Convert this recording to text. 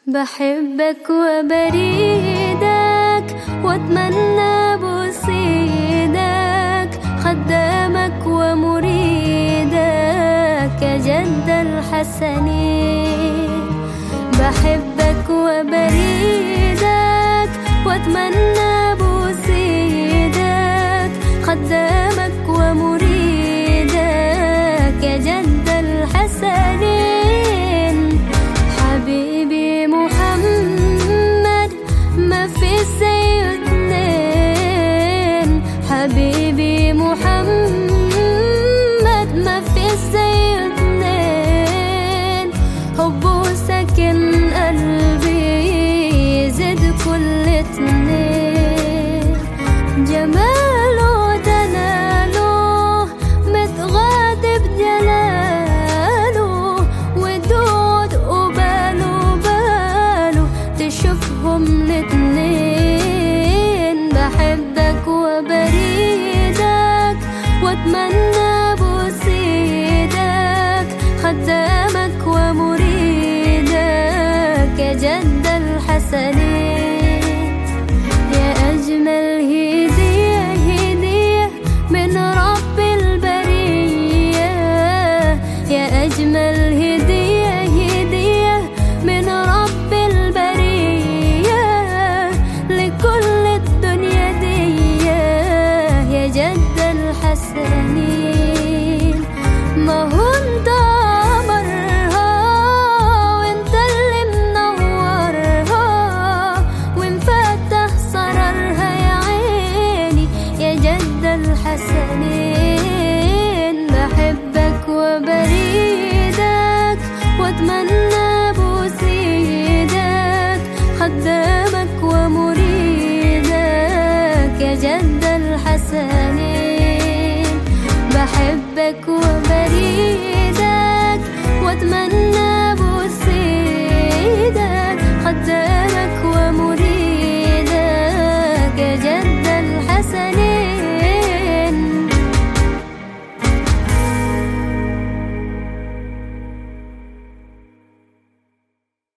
بحبك وبريدك واتمنى بوسيدك خدامك ومريدك يا جد الحسنين بحبك وبريدك واتمنى بوسيدك خدامك ومريدك يا جد الحسنين حبيبي محمد ما في زيه اتنين حبيبي محمد ما في زيه اتنين حبه ساكن قلبي يزيد كل اتنين جماله دلاله متغاضي بجلاله ودود قباله باله تشوفهم الاتنين بحبك وبريدك واتمنى بوسيدك خدامك ومريدك يا جد الحسنين يا أجمل هدية هدية من رب البرية يا أجمل هدية هدية من رب البرية لكل الدنيا دي يا جد الحسنين ما هو انت قمرها وانت اللي منورها ومفتح سررها يا عيني يا جد الحسنين بحبك وبريدك واتمنى بوسيدك خدامك ومريدك يا جد الحسنين بحبك وبريدك واتمنى